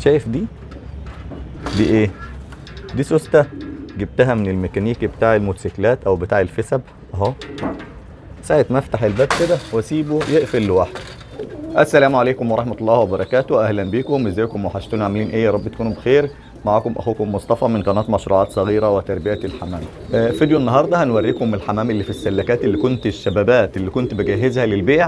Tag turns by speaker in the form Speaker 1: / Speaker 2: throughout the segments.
Speaker 1: شايف دي دي ايه دي سوسته جبتها من الميكانيكي بتاع الموتوسيكلات او بتاع الفسب اهو ساعة ما افتح الباب كده واسيبه يقفل لوحده السلام عليكم ورحمة الله وبركاته اهلا بيكم ازيكم وحشتونا عاملين ايه يا رب تكونوا بخير معكم اخوكم مصطفى من قناة مشروعات صغيرة وتربية الحمام آه، فيديو النهاردة هنوريكم الحمام اللي في السلكات اللي كنت الشبابات اللي كنت بجهزها للبيع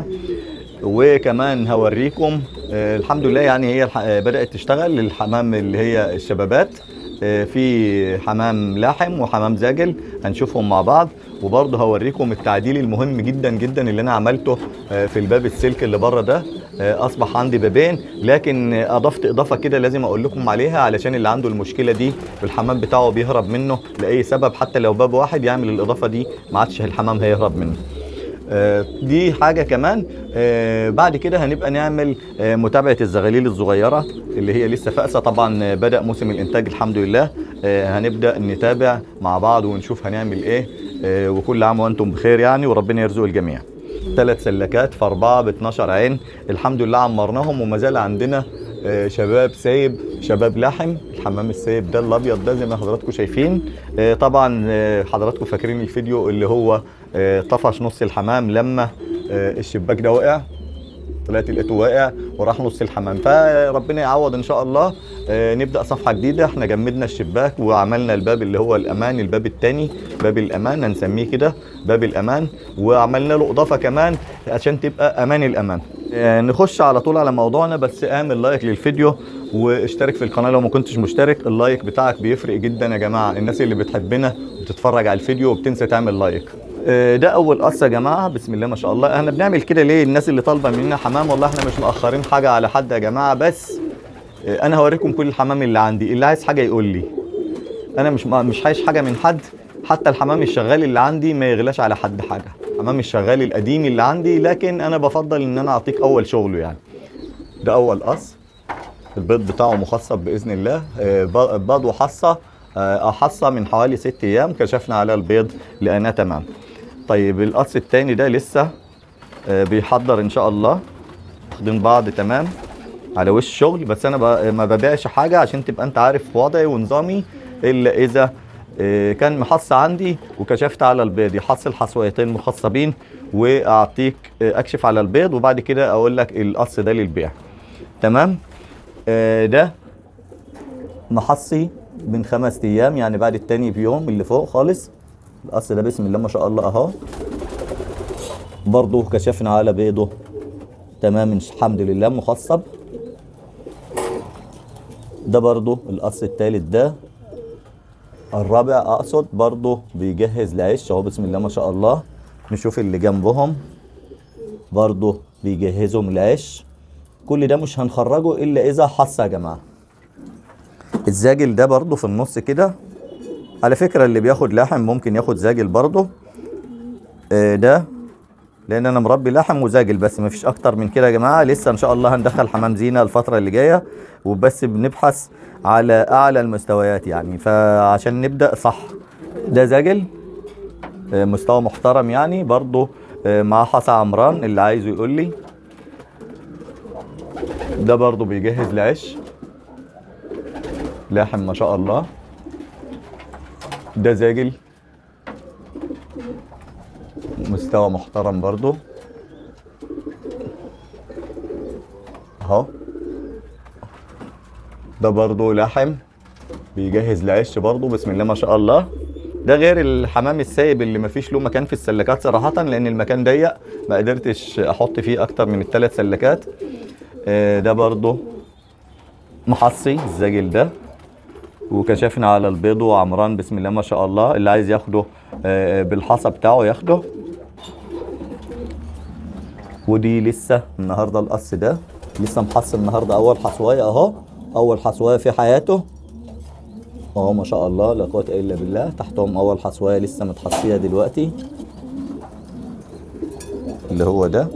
Speaker 1: وكمان هوريكم آه، الحمد لله يعني هي الح- آه، بدأت تشتغل الحمام اللي هي الشبابات آه، في حمام لاحم وحمام زاجل هنشوفهم مع بعض وبرضه هوريكم التعديل المهم جدا جدا اللي انا عملته آه، في الباب السلك اللي بره ده آه، اصبح عندي بابين لكن آه، اضفت اضافه كده لازم اقول لكم عليها علشان اللي عنده المشكله دي والحمام بتاعه بيهرب منه لاي سبب حتى لو باب واحد يعمل الاضافه دي ما عادش الحمام هيهرب منه آه، دي حاجه كمان آه، بعد كده هنبقى نعمل آه، متابعه الزغاليل الصغيره اللي هي لسه فاقسه طبعا آه، بدا موسم الانتاج الحمد لله آه، هنبدا نتابع مع بعض ونشوف هنعمل ايه آه، وكل عام وانتم بخير يعني وربنا يرزق الجميع ثلاث سلكات في أربعة ب 12 عين الحمد لله عمرناهم وما زال عندنا آه، شباب سايب شباب لحم الحمام السايب ده الابيض ده زي ما حضراتكم شايفين آه، طبعا آه، حضراتكم فاكرين الفيديو اللي هو آه، طفش نص الحمام لما آه، الشباك ده وقع طلعت لقيته واقع وراح نص الحمام فربنا يعوض ان شاء الله آه، نبدا صفحه جديده احنا جمدنا الشباك وعملنا الباب اللي هو الامان الباب الثاني باب الامان هنسميه كده باب الامان وعملنا له اضافه كمان عشان تبقى امان الامان آه، نخش على طول على موضوعنا بس اعمل لايك للفيديو واشترك في القناه لو ما كنتش مشترك اللايك بتاعك بيفرق جدا يا جماعه الناس اللي بتحبنا وبتتفرج على الفيديو وبتنسى تعمل لايك آه، ده اول قصه يا جماعه بسم الله ما شاء الله احنا بنعمل كده ليه الناس اللي طالبه مننا حمام والله احنا مش مأخرين حاجه على حد يا جماعه بس آه، انا هوريكم كل الحمام اللي عندي اللي عايز حاجه يقول لي انا مش مش عايز حاجه من حد حتى الحمام الشغال اللي عندي ما يغلاش على حد حاجه الحمام الشغال القديم اللي عندي لكن انا بفضل ان انا اعطيك اول شغله يعني ده اول قص البيض بتاعه مخصب باذن الله آه، ب- بيض وحصه آه، حصه من حوالي ست ايام كشفنا على البيض لقيناه تمام طيب القص التاني ده لسه آه، بيحضر ان شاء الله واخدين بعض تمام على وش شغل بس انا ب- ما ببيعش حاجه عشان تبقى انت عارف وضعي ونظامي الا اذا آه، كان محص عندي وكشفت على البيض يحصل حصويتين مخصبين واعطيك آه، اكشف على البيض وبعد كده اقول لك القص ده للبيع تمام آه، ده محصي من خمس ايام يعني بعد التاني بيوم اللي فوق خالص القص ده بسم الله ما شاء الله اهو برضه كشفنا على بيضه تمام الحمد لله مخصب ده برضه القص التالت ده الرابع اقصد برضه بيجهز العيش اهو بسم الله ما شاء الله نشوف اللي جنبهم برضه بيجهزهم العيش كل ده مش هنخرجه الا اذا حص يا جماعه الزاجل ده برضه في النص كده على فكره اللي بياخد لحم ممكن ياخد زاجل برضه آه، ده لان انا مربي لحم وزاجل بس مفيش اكتر من كده يا جماعه لسه ان شاء الله هندخل حمام زينه الفتره اللي جايه وبس بنبحث على اعلى المستويات يعني فعشان نبدا صح ده زاجل آه، مستوى محترم يعني برضه آه، مع حصى عمران اللي عايزه يقول لي ده برضه بيجهز العيش لاحم ما شاء الله ده زاجل مستوى محترم برضو اهو ده برضو لحم بيجهز العيش برضو بسم الله ما شاء الله ده غير الحمام السايب اللي مفيش له مكان في السلكات صراحة لأن المكان ضيق ما قدرتش أحط فيه أكتر من الثلاث سلكات آه، ده برضو محصي الزاجل ده وكشفنا على البيض وعمران بسم الله ما شاء الله اللي عايز ياخده آه، بالحصى بتاعه ياخده ودي لسه النهارده القص ده لسه محص النهارده اول حصوايه اهو اول حصوايه في حياته اهو ما شاء الله لا قوه الا بالله تحتهم اول حصوايه لسه متحصيه دلوقتي اللي هو ده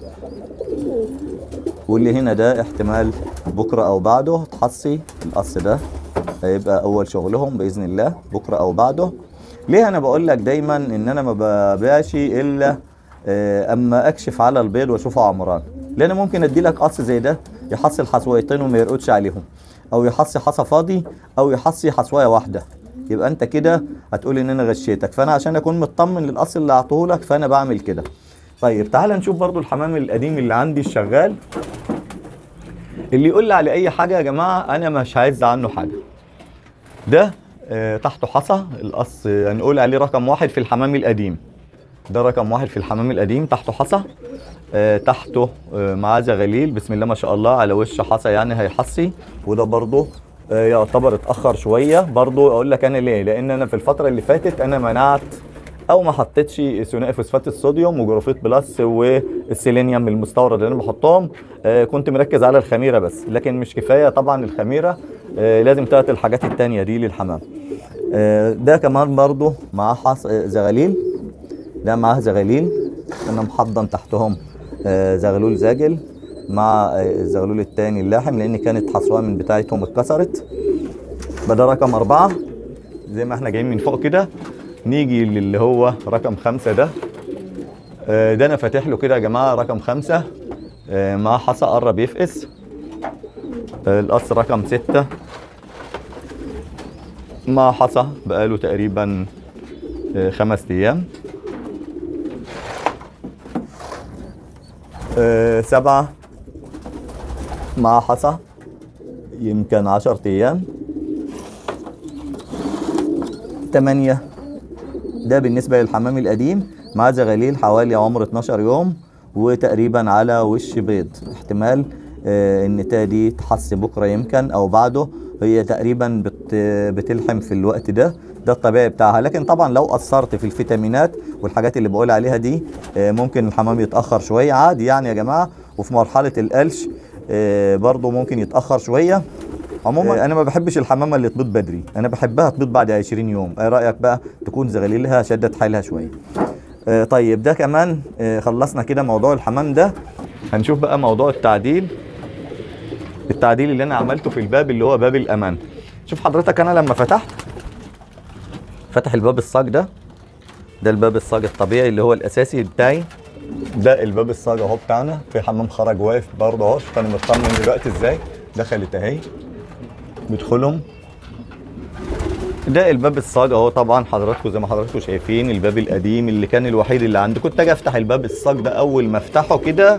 Speaker 1: واللي هنا ده احتمال بكره او بعده تحصي القص ده هيبقى اول شغلهم باذن الله بكره او بعده ليه انا بقول لك دايما ان انا ما ببيعش الا آه، اما اكشف على البيض واشوفه عمران لان ممكن ادي لك قص زي ده يحصل حصويتين وما يرقدش عليهم او يحصي حصى فاضي او يحصي حصوايه واحده يبقى انت كده هتقول ان انا غشيتك فانا عشان اكون مطمن للاصل اللي هعطوه لك فانا بعمل كده طيب تعال نشوف برضو الحمام القديم اللي عندي الشغال اللي يقول لي على اي حاجه يا جماعه انا مش عايز عنه حاجه ده آه، تحته حصى القص آه، هنقول عليه رقم واحد في الحمام القديم ده رقم واحد في الحمام القديم تحته حصى آه، تحته آه، معاه زغاليل بسم الله ما شاء الله على وش حصى يعني هيحصي وده برضه آه، يعتبر اتاخر شويه برضه اقول لك انا ليه لان انا في الفتره اللي فاتت انا منعت او ما حطيتش ثنائي فوسفات الصوديوم وجروفيت بلس والسيلينيوم المستورد اللي انا بحطهم آه، كنت مركز على الخميره بس لكن مش كفايه طبعا الخميره آه، لازم تاتي الحاجات التانية دي للحمام آه، ده كمان برضه معاه حص... آه، زغاليل ده معاه زغاليل انا محضن تحتهم آه، زغلول زاجل مع آه، الزغلول التاني اللاحم لان كانت حصواه من بتاعتهم اتكسرت بدا رقم أربعة زي ما احنا جايين من فوق كده نيجي للي هو رقم خمسة ده آه، ده انا فاتح له كده يا جماعة رقم خمسة آه، مع حصى قرب يفقس آه، القص رقم ستة مع حصى بقاله تقريبا آه، خمس ايام آه، سبعة مع حصى يمكن عشرة أيام تمانية ده بالنسبة للحمام القديم مع زغاليل حوالي عمر 12 يوم وتقريبا على وش بيض احتمال آه، النتاية دي تحصي بكرة يمكن أو بعده هي تقريبا بت بتلحم في الوقت ده ده الطبيعي بتاعها لكن طبعا لو قصرت في الفيتامينات والحاجات اللي بقول عليها دي آه، ممكن الحمام يتأخر شوية عادي يعني يا جماعة وفي مرحلة القلش آه، برضو ممكن يتأخر شوية عموما آه، انا ما بحبش الحمامه اللي تبيض بدري انا بحبها تبيض بعد 20 يوم ايه رايك بقى تكون زغاليلها شدت حيلها شويه آه، طيب ده كمان آه، خلصنا كده موضوع الحمام ده هنشوف بقى موضوع التعديل التعديل اللي انا عملته في الباب اللي هو باب الامان شوف حضرتك انا لما فتحت فتح الباب الصاج ده ده الباب الصاج الطبيعي اللي هو الاساسي بتاعي ده الباب الصاج اهو بتاعنا في حمام خرج واقف برضه اهو شوف انا مطمن دلوقتي ازاي دخلت اهي بيدخلهم ده الباب الصاج اهو طبعا حضراتكم زي ما حضراتكم شايفين الباب القديم اللي كان الوحيد اللي عندي كنت اجي افتح الباب الصاج ده اول ما افتحه كده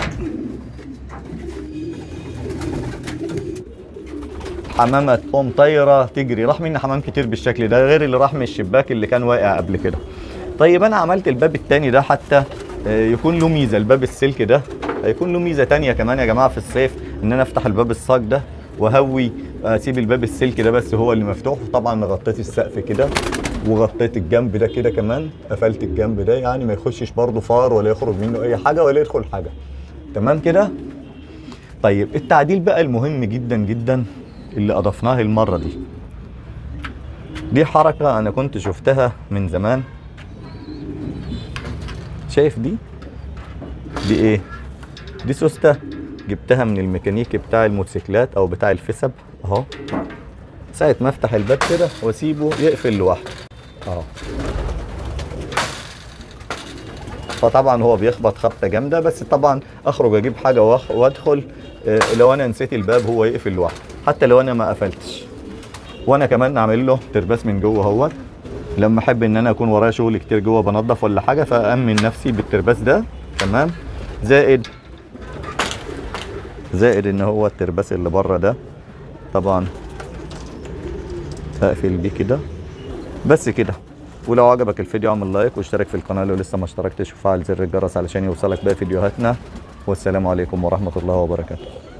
Speaker 1: حمامه تقوم طايره تجري راح مني حمام كتير بالشكل ده غير اللي راح من الشباك اللي كان واقع قبل كده طيب انا عملت الباب التاني ده حتى آه، يكون له ميزه الباب السلك ده هيكون له ميزه تانية كمان يا جماعه في الصيف ان انا افتح الباب الصاج ده وهوي اسيب الباب السلك ده بس هو اللي مفتوح طبعا غطيت السقف كده وغطيت الجنب ده كده كمان قفلت الجنب ده يعني ما يخشش برضه فار ولا يخرج منه اي حاجه ولا يدخل حاجه تمام كده طيب التعديل بقى المهم جدا جدا اللي اضفناه المره دي دي حركه انا كنت شفتها من زمان شايف دي دي ايه دي سوسته جبتها من الميكانيكي بتاع الموتوسيكلات او بتاع الفسب اهو ساعة ما افتح الباب كده واسيبه يقفل لوحده اهو فطبعا هو بيخبط خبطه جامده بس طبعا اخرج اجيب حاجه وأخ- وادخل آه، لو انا نسيت الباب هو يقفل لوحده حتى لو انا ما قفلتش وانا كمان عامل له ترباس من جوه اهوت لما احب ان انا اكون ورايا شغل كتير جوه بنضف ولا حاجه فامن نفسي بالترباس ده تمام زائد زائد ان هو الترباس اللي بره ده طبعا هقفل بيه كده بس كده ولو عجبك الفيديو اعمل لايك واشترك في القناه لو لسه ما اشتركتش وفعل زر الجرس علشان يوصلك باقي فيديوهاتنا والسلام عليكم ورحمه الله وبركاته